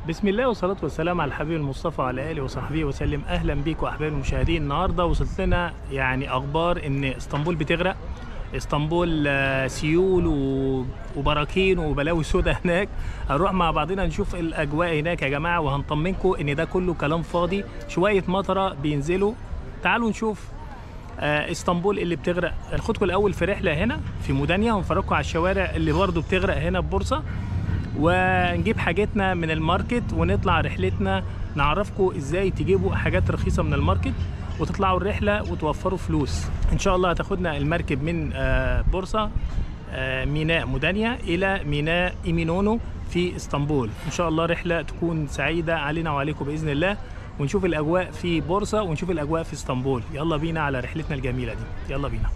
بسم الله والصلاة والسلام على الحبيب المصطفى وعلى آله وصحبه وسلم أهلا بيكم أحباب المشاهدين النهاردة وصلت لنا يعني أخبار إن اسطنبول بتغرق اسطنبول آه، سيول و- وبراكين وبلاوي سودا هناك هنروح مع بعضنا نشوف الأجواء هناك يا جماعة وهنطمنكم إن ده كله كلام فاضي شوية مطرة بينزلوا تعالوا نشوف آه، اسطنبول اللي بتغرق ناخدكم الاول في رحله هنا في مودانيا ونفرجكم على الشوارع اللي برضو بتغرق هنا في بورصه ونجيب حاجتنا من الماركت ونطلع رحلتنا نعرفكم ازاي تجيبوا حاجات رخيصه من الماركت وتطلعوا الرحله وتوفروا فلوس ان شاء الله هتاخدنا المركب من آه، بورصه آه، ميناء مودانيا الى ميناء ايمينونو في اسطنبول ان شاء الله رحله تكون سعيده علينا وعليكم باذن الله ونشوف الاجواء في بورصه ونشوف الاجواء في اسطنبول يلا بينا على رحلتنا الجميله دي يلا بينا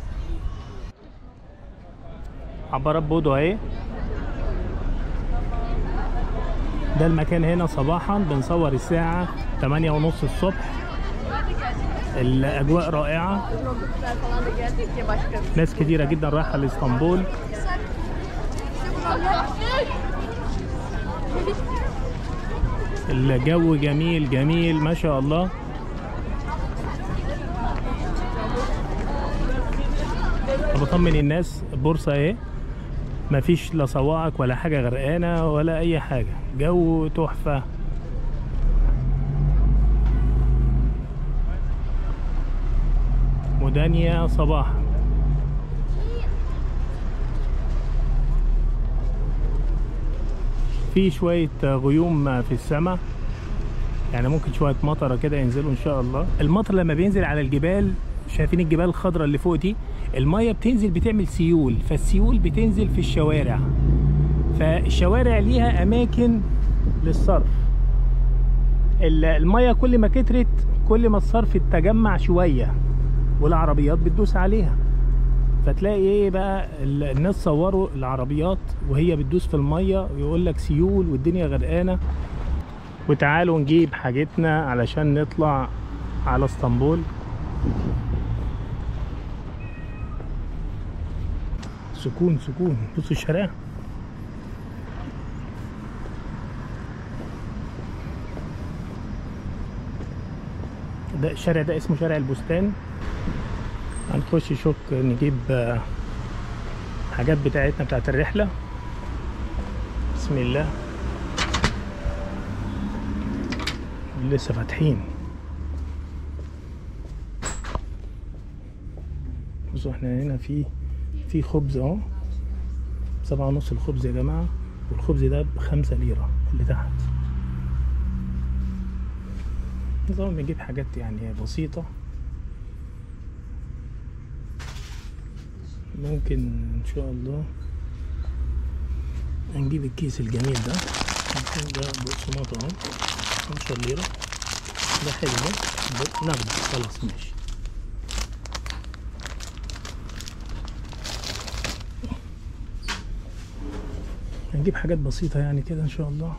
عبارات بودو اهي ده المكان هنا صباحا بنصور الساعة 8 ونص الصبح الأجواء رائعة Robotlar falan da gelecek ya başka bir ناس كتيرة جدا رايحة لإسطنبول الجو جميل جميل ما شاء الله بطمن الناس بورصة ايه مفيش لا صواعق ولا حاجة غرقانة ولا أي حاجة جو تحفة مدانيا صباحا في شوية غيوم في السماء يعني ممكن شوية مطرة كده ينزلوا إن شاء الله المطر لما بينزل على الجبال شايفين الجبال الخضراء اللي فوق دي المية بتنزل بتعمل سيول فالسيول بتنزل في الشوارع فالشوارع ليها أماكن للصرف ال- المية كل ما كترت كل ما الصرف اتجمع شوية والعربيات بتدوس عليها فتلاقي ايه بقى ال- الناس صوروا العربيات وهي بتدوس في الميه ويقول لك سيول والدنيا غرقانه وتعالوا نجيب حاجتنا علشان نطلع على اسطنبول سكون سكون بصوا الشارع ده الشارع ده اسمه شارع البستان هنخش شوك نجيب آه، حاجات بتاعتنا بتاعت الرحلة بسم الله لسه فاتحين بصوا احنا هنا في في خبز اهو سبعة ونص الخبز يا جماعة والخبز ده بخمسة ليرة اللي تحت نظام نجيب حاجات يعني بسيطة ممكن ان شاء الله هنجيب الكيس الجميل ده ده بقسماط اهو 12 ليرة ده حلو ده ناخده خلاص ماشي هنجيب حاجات بسيطة يعني كده ان شاء الله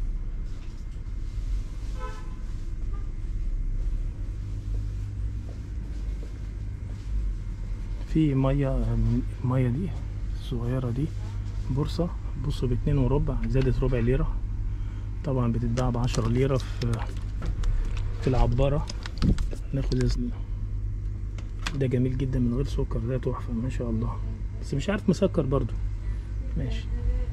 في ميه الميه دي الصغيره دي بورصه بصوا باتنين وربع زادت ربع ليره طبعا بتتباع بعشرة ليره في في العباره ناخد اسم ده جميل جدا من غير سكر ده تحفه ما شاء الله بس مش عارف مسكر برضو ماشي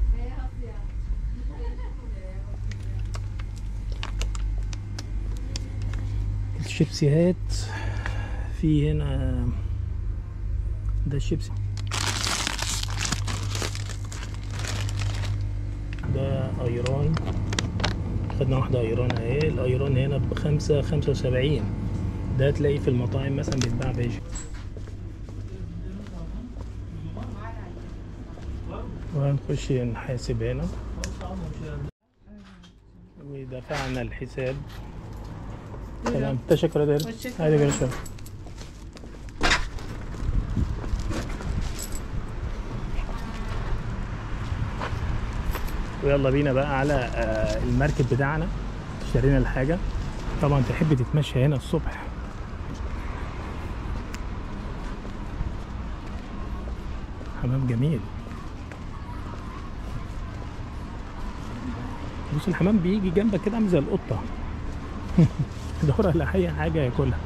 الشيبسيهات في هنا ده الشيبسي ده ايران خدنا واحدة ايران اهي الايران هنا بخمسة خمسة وسبعين ده تلاقي في المطاعم مثلا بيتباع بعيش وهنخش نحاسب هنا ودفعنا الحساب تمام تشكر يا داري Hoşça هذه قرشة ويلا بينا بقى على آه، المركب بتاعنا اشترينا الحاجة طبعا تحب تتمشى هنا الصبح حمام جميل بص الحمام بيجي جنبك كده عامل زي القطه يدور على اي حاجه ياكلها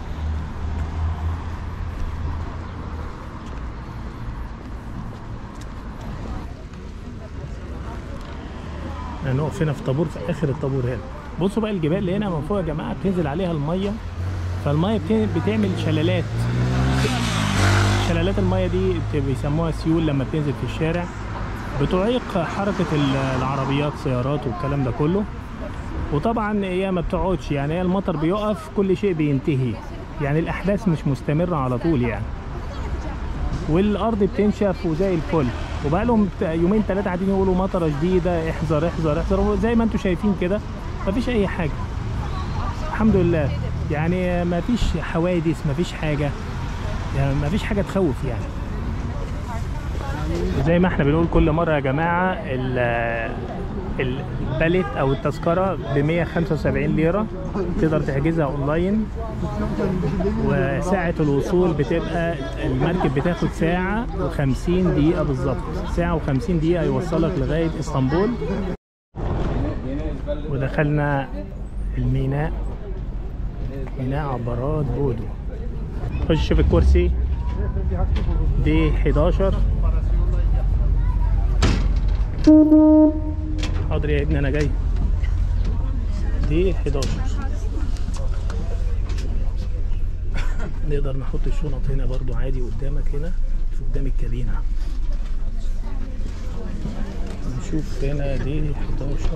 هنقف هنا في طابور في اخر الطابور هنا بصوا بقى الجبال اللي هنا من فوق يا جماعه بتنزل عليها الميه فالميه بت- بتعمل شلالات شلالات الميه دي بت- بيسموها سيول لما بتنزل في الشارع بتعيق حركه ال- العربيات سيارات والكلام ده كله وطبعا هي ما بتقعدش يعني هي المطر بيقف كل شيء بينتهي يعني الاحداث مش مستمره على طول يعني والارض بتنشف وزي الفل وبقى لهم يومين ثلاثه قاعدين يقولوا مطره شديده احذر احذر احذر زي ما انتم شايفين كده مفيش اي حاجه الحمد لله يعني مفيش حوادث مفيش حاجه يعني مفيش حاجه تخوف يعني زي ما احنا بنقول كل مره يا جماعه ال- الباليت او التذكره ب 175 ليره تقدر تحجزها اونلاين وساعة الوصول بتبقى المركب بتاخد ساعة و50 دقيقة بالظبط ساعة و50 دقيقة يوصلك لغاية اسطنبول ودخلنا الميناء ميناء عبارات بودو خش شوف الكرسي دي 11 حاضر يا ابني انا جاي دي 11 نقدر نحط الشنط هنا برضو عادي قدامك هنا في قدام الكابينة نشوف هنا دي 11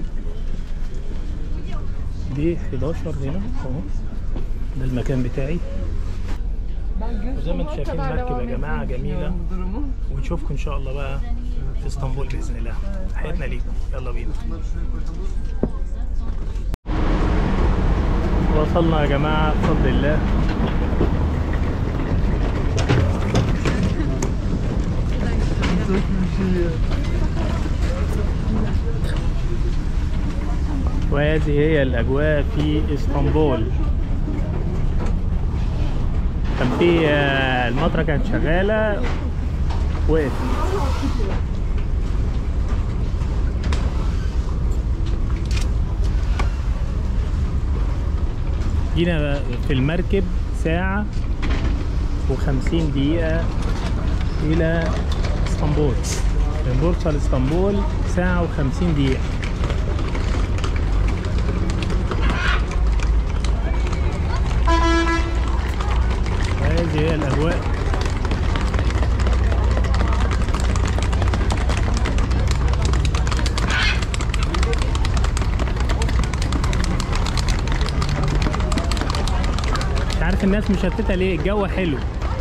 دي 11 هنا اهو ده المكان بتاعي وزي ما انتم شايفين المركب يا جماعة جميلة ونشوفكم ان شاء الله بقى في اسطنبول باذن الله حياتنا ليكم يلا بينا وصلنا يا جماعة بفضل الله وهذه هي الأجواء في اسطنبول كان في آه، المطرة كانت شغالة وقفت جينا في المركب ساعة وخمسين دقيقة إلى اسطنبول من بورصة لاسطنبول ساعة وخمسين دقيقة هذه هي الأجواء مش عارف الناس مشتتة ليه الجو حلو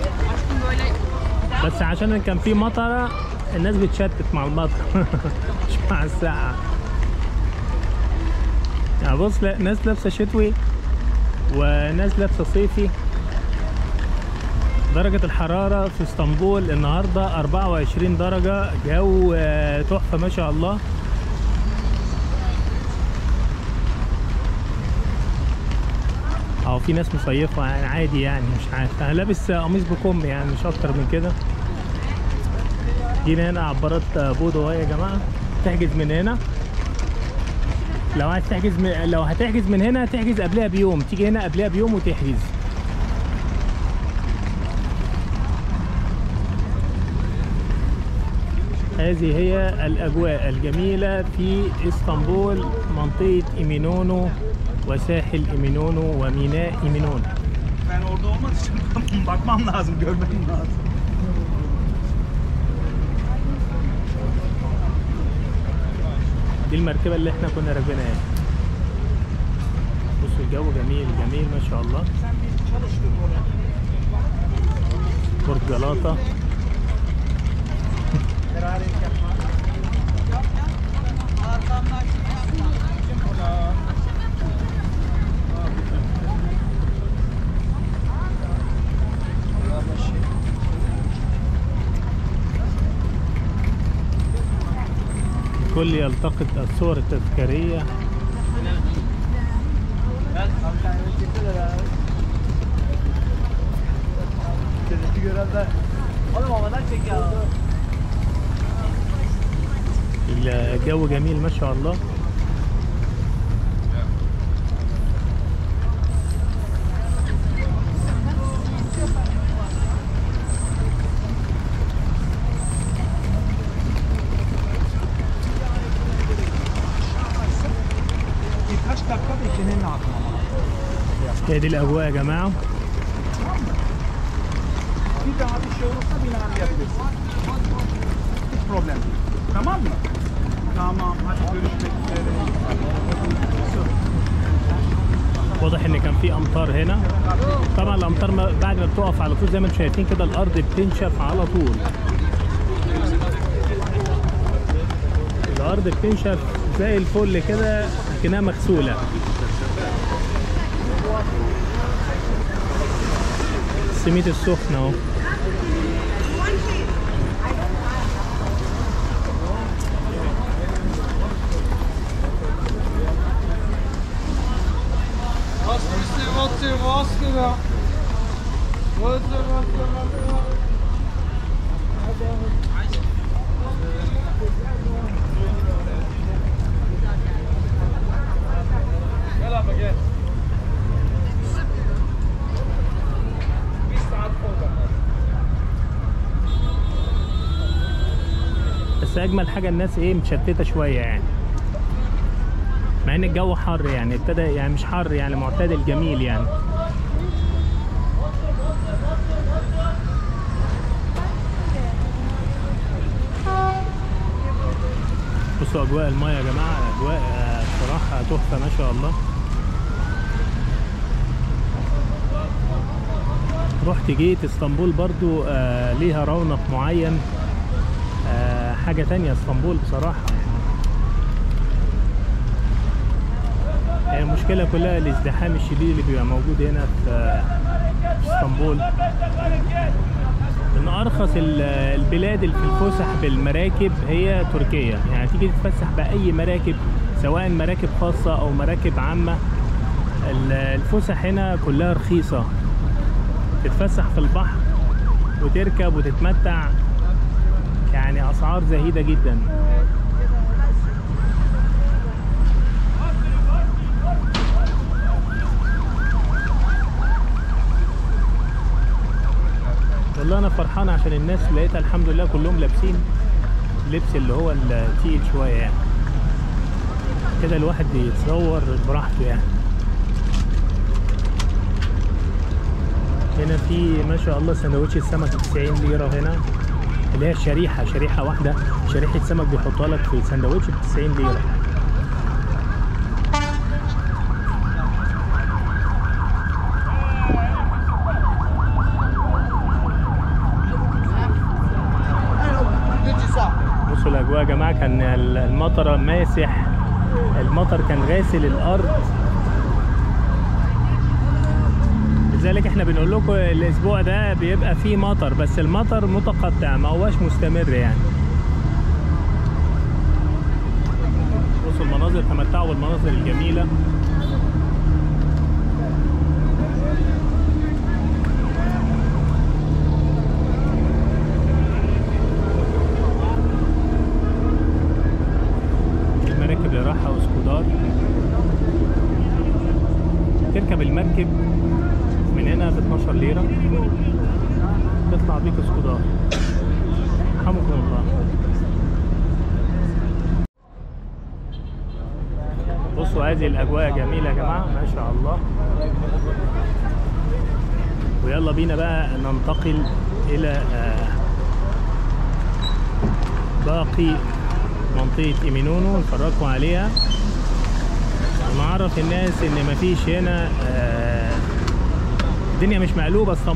بس عشان كان في مطرة الناس بتشتت مع المطر مش مع الساعة يعني بص لا- ناس لابسة شتوي وناس لابسة صيفي درجة الحرارة في اسطنبول النهاردة 24 درجة جو آه، تحفة ما شاء الله اه في ناس مصيفة يعني عادي يعني مش عارف انا لابس قميص بكم يعني مش اكتر من كده جينا هنا عبارات بودو اهي يا جماعة تحجز من هنا لو عايز تحجز من... لو هتحجز من هنا تحجز قبلها بيوم تيجي هنا قبلها بيوم وتحجز هذه هي الأجواء الجميلة في اسطنبول منطقة إيمينونو وساحل إيمينونو وميناء إيمينونو Ben orada olmaz için bakmam lazım, görmem lazım. دي المركبة اللي احنا كنا راكبينها بصوا الجو جميل جميل ما شاء الله برج جلاطة الكل يلتقط الصور التذكارية Dedeki görevde. Oğlum havadan çek ya. الجو جميل ما شاء الله Kaç dakika da ikinin atmam. هي دي الاجواء يا جماعه Bir daha bir şey olursa beni arayabilirsin. Hiç problem değil. Tamam mı? Tamam. Hadi görüşmek üzere. واضح ان كان في امطار هنا طبعا الامطار ما بعد ما بتقف على طول زي ما انتم شايفين كده الارض بتنشف على طول الارض بتنشف زي الفل كده كأنها مغسوله السميد السخن اهو بس اجمل حاجه الناس ايه متشتته شويه يعني مع ان الجو حر يعني ابتدى يعني مش حر يعني معتدل جميل يعني بصوا اجواء المايه يا جماعه اجواء آه، بصراحه تحفه ما شاء الله رحت جيت اسطنبول برضو آه، ليها رونق معين آه، حاجة تانية اسطنبول بصراحة يعني المشكلة كلها الازدحام الشديد اللي بيبقى موجود هنا في آه، في اسطنبول من أرخص ال- البلاد اللي في الفسح بالمراكب هي تركيا يعني تيجي تتفسح بأي مراكب سواء مراكب خاصة أو مراكب عامة ال- الفسح هنا كلها رخيصة تتفسح في البحر وتركب وتتمتع يعني اسعار زهيده جدا والله انا فرحان عشان الناس لقيتها الحمد لله كلهم لابسين لبس اللي هو التقيل شويه يعني كده الواحد يتصور براحته يعني هنا في ما شاء الله سندوتش السمك ب 90 ليره هنا اللي هي الشريحه شريحه واحده شريحه سمك بيحطها لك في سندوتش ب 90 ليره بصوا الاجواء يا جماعه كان المطر ماسح المطر كان غاسل الارض لذلك احنا بنقول لكم الاسبوع ده بيبقى فيه مطر بس المطر متقطع ما هواش مستمر يعني بصوا المناظر تمتعوا بالمناظر الجميلة المراكب اللي رايحة اسكودار تركب المركب من هنا ب 12 ليرة تطلع بيك اسكودار رحمكم الله بصوا هذه الأجواء جميلة يا جماعة ما شاء الله ويلا بينا بقى ننتقل إلى آه، باقي منطقة إيمينونو نفرجكم عليها ونعرف الناس إن مفيش هنا آه، الدنيا مش مقلوبة اسطنبول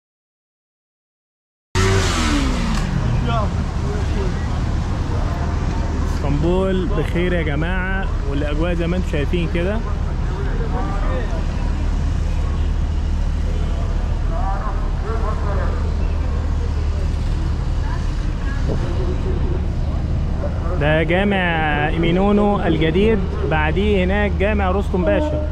اسطنبول بخير يا جماعة والأجواء زي ما انتم شايفين كده ده جامع إيمينونو الجديد بعديه هناك جامع رستم باشا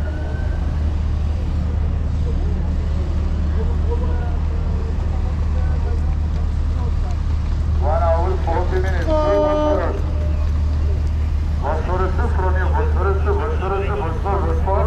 One hour, 40 minutes. Bosphorus. Bosphorus'u from you. Bosphorus'u, Bosphorus'u, Bosphor, Bosphor.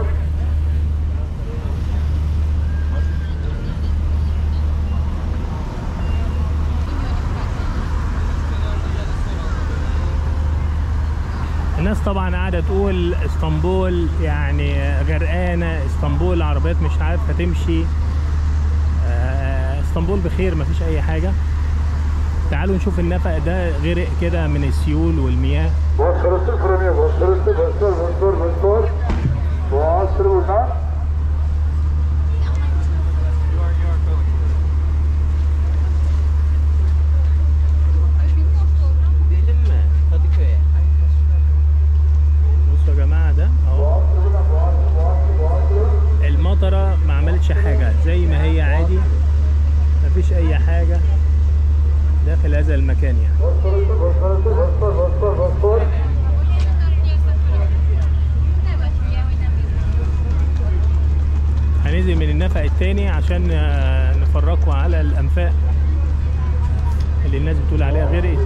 الناس طبعا قاعده تقول اسطنبول يعني غرقانه اسطنبول العربيات مش عارفه تمشي آه، اسطنبول بخير مفيش اي حاجه تعالوا نشوف النفق ده غرق كده من السيول والمياه Bosphorus'u fırınıyor. Bosphorus'u, Bosfor, Bosfor, Bosfor. Boğaz buradan. Gidelim mi Kadıköy'e? بصوا يا جماعه ده اهو المطره ما عملتش حاجه زي ما هي عادي مفيش اي حاجه داخل هذا المكان يعني Bosphorus'u, Bosphorus'u, Bosfor, Bosfor, Bosfor. هننزل من النفق التاني عشان آه، نفرجكم على الانفاق اللي الناس بتقول عليها غرقت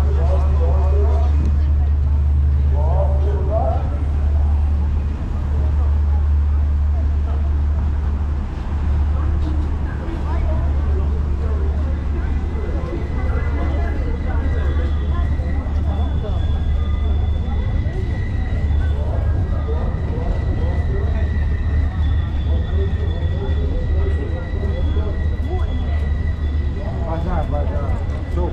Bazar, bazar. Çok.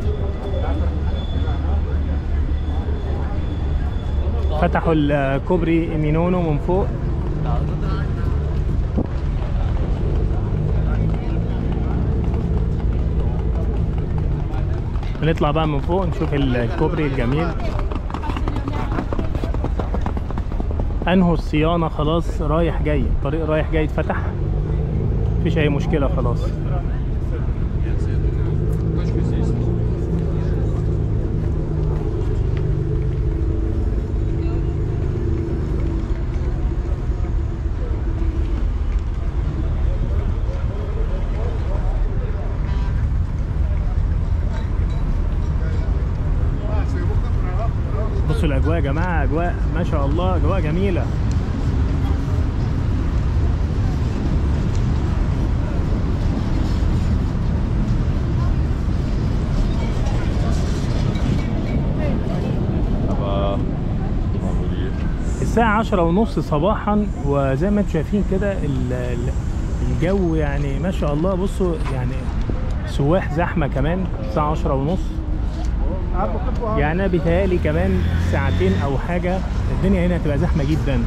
فتحوا الكوبري مينونو من فوق هنطلع بقى من فوق نشوف الكوبري الجميل انهوا الصيانة خلاص رايح جاي الطريق رايح جاي اتفتح مفيش اي مشكلة خلاص بصوا الاجواء يا جماعه اجواء ما شاء الله اجواء جميله الساعة عشرة ونص صباحا وزي ما انتم شايفين كده ال- ال- الجو يعني ما شاء الله بصوا يعني سواح زحمة كمان الساعة عشرة ونص يعني انا بيتهيألي كمان ساعتين او حاجه الدنيا هنا هتبقى زحمه جدا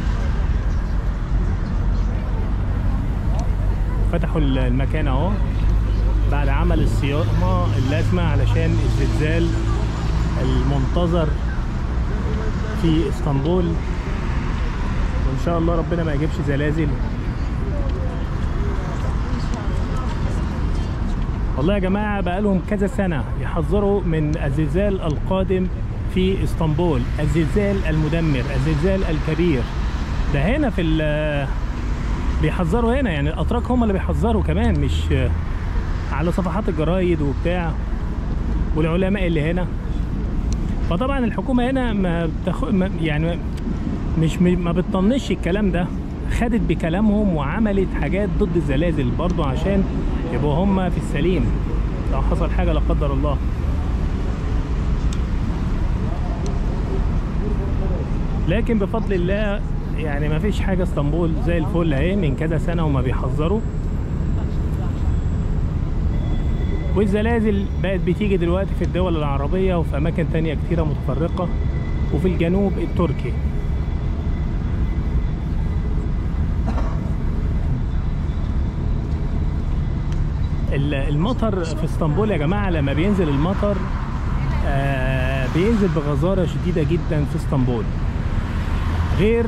فتحوا ال- المكان اهو بعد عمل الصيانه اللازمه علشان الزلزال المنتظر في اسطنبول وان شاء الله ربنا ما يجيبش زلازل والله يا جماعة بقالهم كذا سنة يحذروا من الزلزال القادم في اسطنبول الزلزال المدمر الزلزال الكبير ده هنا في ال- بيحذروا هنا يعني الأتراك هم اللي بيحذروا كمان مش على صفحات الجرايد وبتاع والعلماء اللي هنا فطبعا الحكومة هنا ما بتخ... ما- يعني مش ما بتطنش الكلام ده خدت بكلامهم وعملت حاجات ضد الزلازل برضو عشان يبقوا هم في السليم لو حصل حاجة لا قدر الله لكن بفضل الله يعني ما فيش حاجة اسطنبول زي الفل اهي من كذا سنة وما بيحذروا والزلازل بقت بتيجي دلوقتي في الدول العربية وفي أماكن تانية كتيرة متفرقة وفي الجنوب التركي ال- المطر في اسطنبول يا جماعة لما بينزل المطر آه بينزل بغزارة شديدة جدا في اسطنبول غير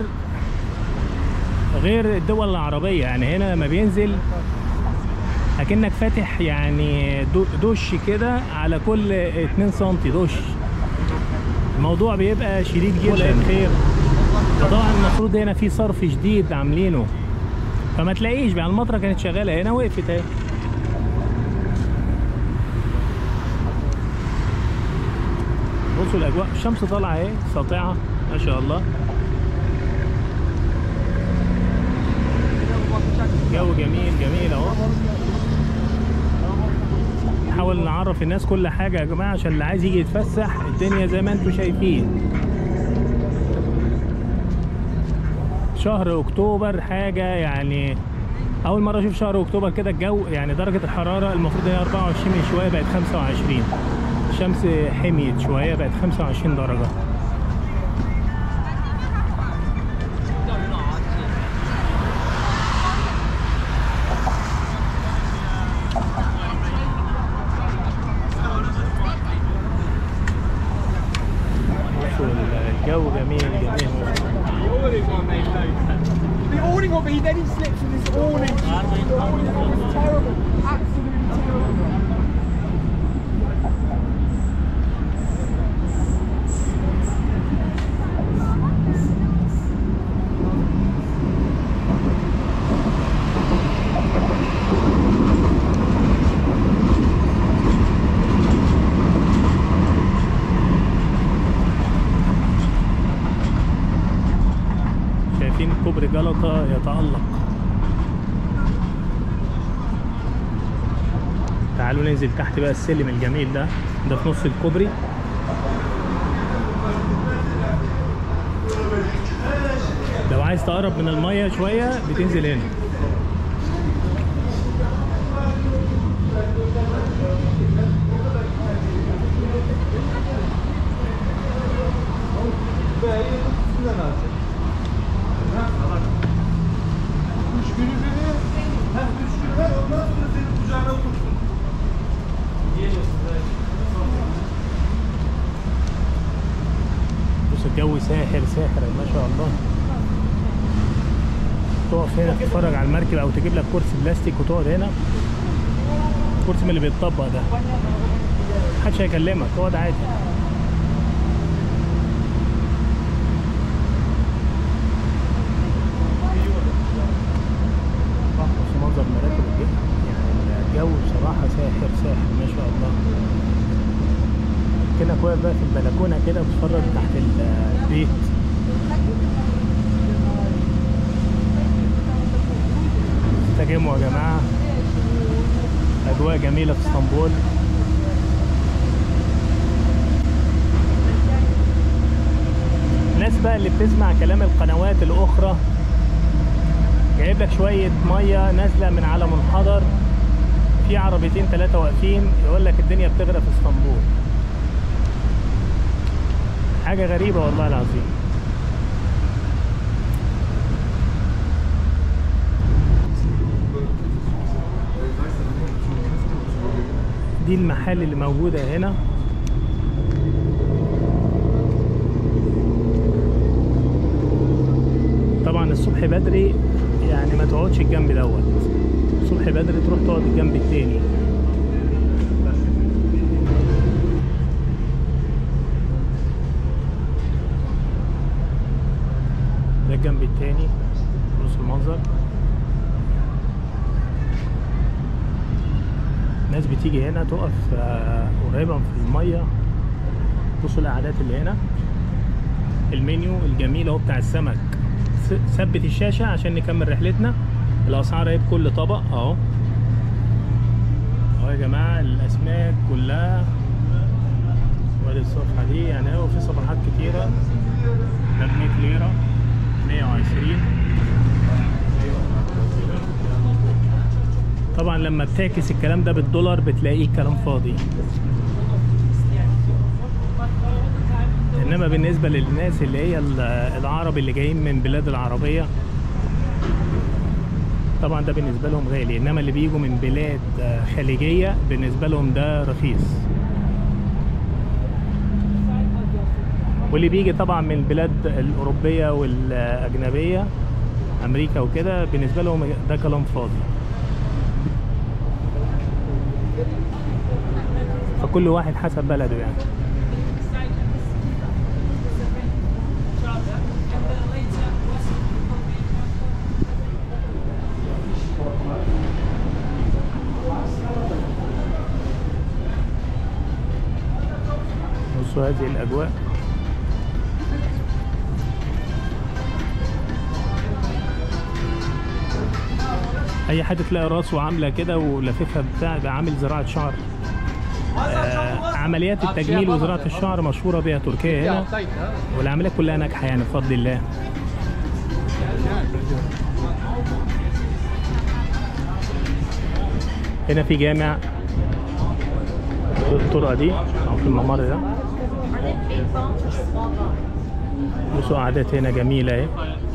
غير الدول العربية يعني هنا لما بينزل اكنك فاتح يعني دو- دش كده على كل 2 سم دش الموضوع بيبقى شديد جدا خير فطبعا المفروض هنا في صرف جديد عاملينه فما تلاقيش بقى المطره كانت شغاله هنا وقفت اهي بصوا الاجواء الشمس طالعه اهي ساطعه ما شاء الله جو جميل جميل اهو نحاول نعرف الناس كل حاجه يا جماعه عشان اللي عايز يجي يتفسح الدنيا زي ما انتم شايفين شهر اكتوبر حاجه يعني اول مره اشوف شهر اكتوبر كده الجو يعني درجه الحراره المفروض هي 24 من شويه بقت 25 الشمس حميت شويه بقت 25 درجه بصوا الجو جميل جميل The awning will be, then he slips in this awning. The awning is terrible. Absolutely terrible. شايفين كوبري جلطة يتألق تعالوا ننزل تحت بقى السلم الجميل ده ده في نص الكوبري لو عايز تقرب من المية شوية بتنزل هنا بص الجو ساحر ساحر ما شاء الله تقف هنا تتفرج على المركب او تجيب لك كرسي بلاستيك وتقعد هنا الكرسي من اللي بيتطبق ده محدش هيكلمك اقعد عادي بص منظر مراكب الجو يعني الجو بصراحة ساحر ساحر ما شاء الله كأنك واقف بقى في البلكونة كده بتتفرج تحت البيت استجموا يا جماعة أجواء جميلة في اسطنبول الناس بقى اللي بتسمع كلام القنوات الأخرى جايب لك شوية مية نازلة من على منحدر في عربيتين ثلاثة واقفين يقول لك الدنيا بتغرق في اسطنبول حاجة غريبة والله العظيم دي المحال اللي موجودة هنا طبعا الصبح بدري يعني ما تقعدش الجنب دوت الصبح بدري تروح تقعد الجنب التاني ده الجنب التاني بص المنظر ناس بتيجي هنا تقف آه، قريبة في المية بصوا القعدات اللي هنا المنيو الجميل اهو بتاع السمك س- ثبت الشاشة عشان نكمل رحلتنا الأسعار اهي بكل طبق اهو اهو يا جماعة الأسماك كلها وادي الصفحة دي يعني هو في صفحات كتيرة ده ب 100 ليرة 120 طبعا لما بتعكس الكلام ده بالدولار بتلاقيه كلام فاضي انما بالنسبه للناس اللي هي ال- العرب اللي جايين من بلاد العربيه طبعا ده بالنسبه لهم غالي انما اللي بيجوا من بلاد آه، خليجيه بالنسبه لهم ده رخيص واللي بيجي طبعا من البلاد الاوروبيه والاجنبيه امريكا وكده بالنسبه لهم ده كلام فاضي فكل واحد حسب بلده يعني بصوا هذه الأجواء أي حد تلاقي راسه عاملة كده ولففها بتاع ده عامل زراعة شعر آه عمليات التجميل وزراعة الشعر مشهورة بيها تركيا هنا والعمليات كلها ناجحة يعني بفضل الله هنا في جامع في الطرقة دي أو في الممر ده بصوا قعدات هنا جميلة اهي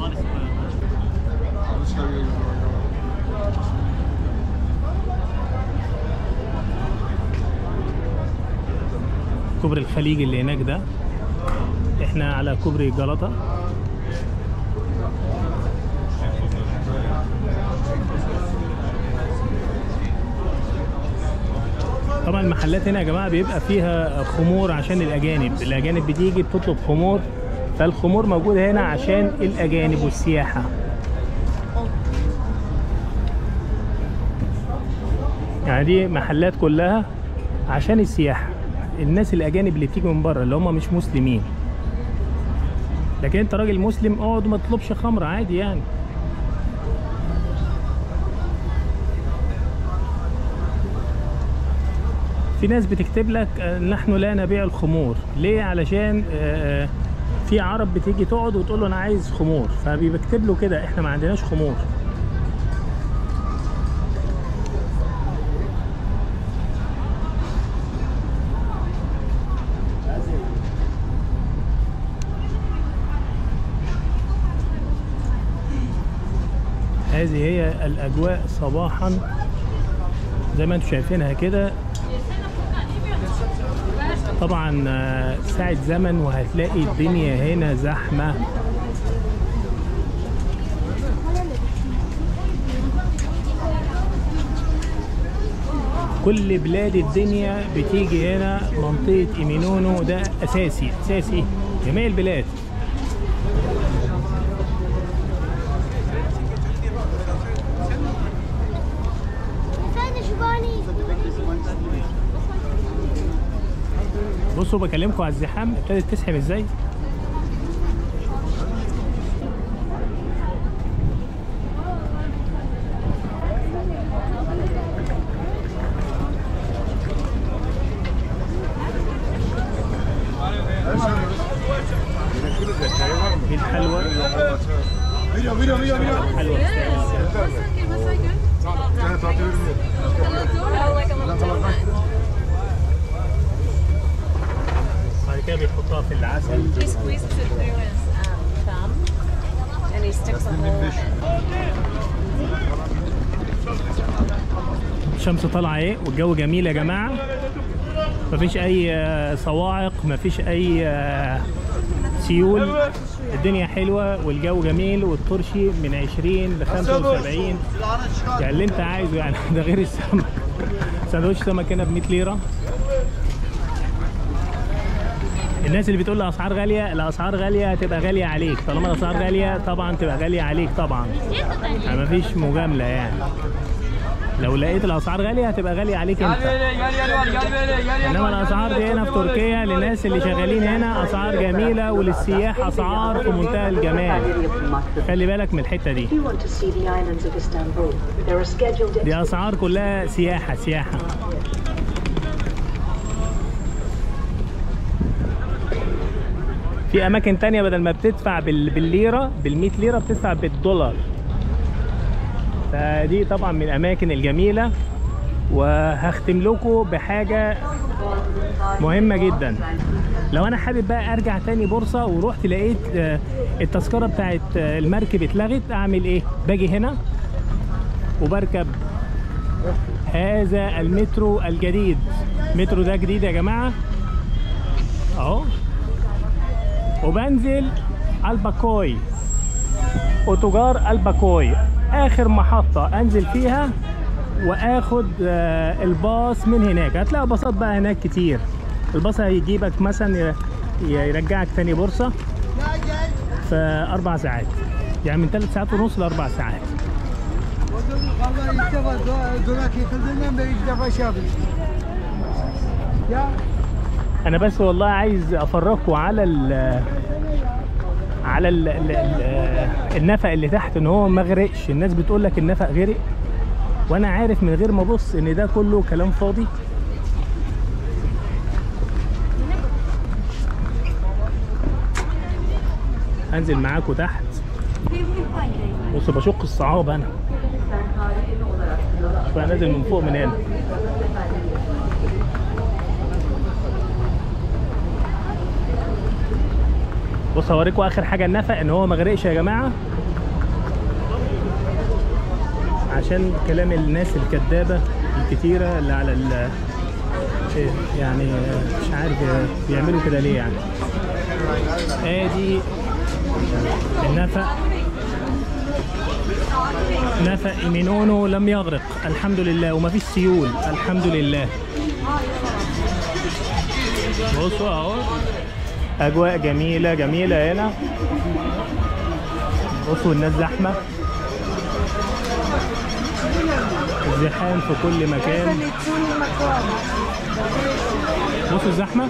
كوبري الخليج اللي هناك ده احنا على كوبري جلطة طبعا المحلات هنا يا جماعه بيبقى فيها خمور عشان الاجانب الاجانب بتيجي بتطلب خمور فالخمور موجوده هنا عشان الاجانب والسياحه يعني دي محلات كلها عشان السياحه الناس الاجانب اللي بتيجي من بره اللي هم مش مسلمين لكن انت راجل مسلم اقعد وما تطلبش خمر عادي يعني في ناس بتكتب لك آه، نحن لا نبيع الخمور ليه علشان آه، في عرب بتيجي تقعد وتقول له انا عايز خمور فبيكتب له كده احنا ما عندناش خمور هذه هي الاجواء صباحا زي ما انتم شايفينها كده طبعا آه، ساعة زمن وهتلاقي الدنيا هنا زحمة كل بلاد الدنيا بتيجي هنا منطقة إيمينونو ده أساسي أساسي جميع البلاد فين شباني؟ بصوا بكلمكم على الزحام ابتدت تزحم ازاي في الحلوى Video, video, video, video. حلوى بعد كده بيحطوها في العسل He squeezes it through his um, thumb and he sticks a hole in. الشمس طالعه ايه والجو جميل يا جماعه مفيش اي آه، صواعق مفيش اي آه، سيول الدنيا حلوه والجو جميل والترشي من 20 ل 75 يعني اللي انت عايزه يعني ده غير السمك سندوتش سمك هنا ب 100 ليره الناس اللي بتقول الاسعار غاليه الاسعار غاليه هتبقى غاليه عليك طالما الاسعار غاليه طبعا تبقى غاليه عليك طبعا يعني مفيش مجامله يعني لو لقيت الاسعار غاليه هتبقى غاليه عليك انت انما الاسعار دي هنا في تركيا للناس اللي شغالين هنا اسعار جميله وللسياح اسعار في منتهى الجمال خلي بالك من الحته دي If you want to see the islands of Istanbul, there are scheduled دي اسعار كلها سياحه سياحه في اماكن تانية بدل ما بتدفع بال- بالليره بال100 ليره بتدفع بالدولار فدي طبعا من الاماكن الجميله وهختم لكم بحاجه مهمه جدا لو انا حابب بقى ارجع تاني بورصه ورحت لقيت آه، التذكره بتاعت آه، المركب اتلغت اعمل ايه باجي هنا وبركب هذا المترو الجديد مترو ده جديد يا جماعه اهو وبنزل الباكوي اوتوجار الباكوي اخر محطه انزل فيها واخد آه، الباص من هناك هتلاقي باصات بقى هناك كتير الباص هيجيبك مثلا ي- يرجعك تاني بورصه في اربع ساعات يعني من ثلاث ساعات ونص لاربع ساعات Vallahi ilk defa do- durak yıkıldığından beri ilk defa şey yapıyorum. Ya انا بس والله عايز افرجكم على ال على ال ال ال النفق اللي تحت ان هو ما غرقش الناس بتقول لك النفق غرق وانا عارف من غير ما ابص ان ده كله كلام فاضي هنزل معاكم تحت بص بشق الصعاب انا شوف انا نازل من فوق من هنا بص هوريكم اخر حاجه النفق ان هو ما غرقش يا جماعه عشان كلام الناس الكذابه الكتيره اللي على ال يعني مش عارف بيعملوا كده ليه يعني ادي النفق نفق ايمينونو لم يغرق الحمد لله وما فيش سيول الحمد لله بصوا اهو اجواء جميله جميله هنا بصوا الناس زحمه الزحام في كل مكان بصوا الزحمه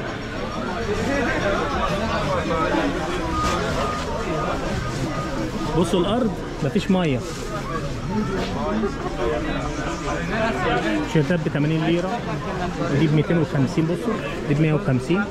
بصوا الارض مفيش ميه تيشيرتات ب 80 ليره ودي ب 250 بصوا دي ب 150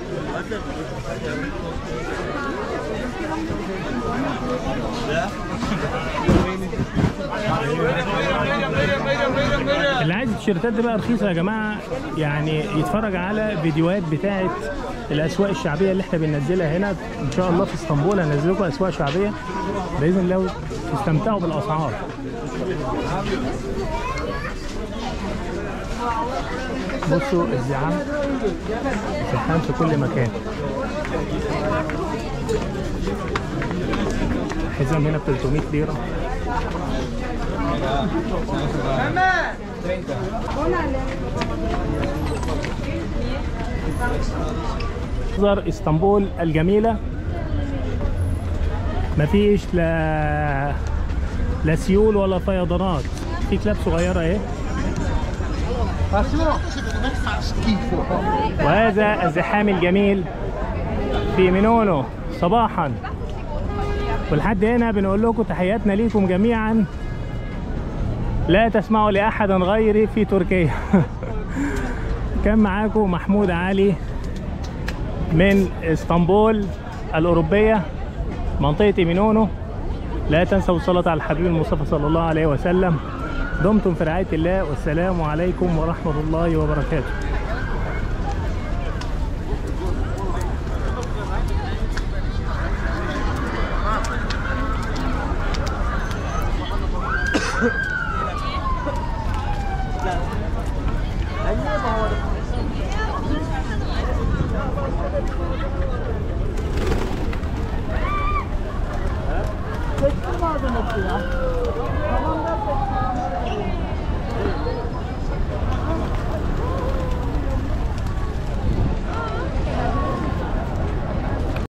اللي عايز التيشيرتات دي بقى رخيصه يا جماعه يعني يتفرج على فيديوهات بتاعه الاسواق الشعبيه اللي احنا بننزلها هنا ان شاء الله في اسطنبول هنزل لكم اسواق شعبيه باذن الله تستمتعوا بالاسعار بصوا الزحام زحام في كل مكان حزام هنا ب 300 ليره منظر اسطنبول الجميله مفيش لا لا سيول ولا فيضانات في كلاب صغيره اهي وهذا الزحام الجميل في مينونو صباحا ولحد هنا بنقول لكم تحياتنا ليكم جميعا لا تسمعوا لأحد غيري في تركيا كان معاكم محمود علي من اسطنبول الأوروبية منطقة مينونو لا تنسوا الصلاة على الحبيب المصطفى صلى الله عليه وسلم دمتم في رعاية الله والسلام عليكم ورحمة الله وبركاته Çektim madem okula.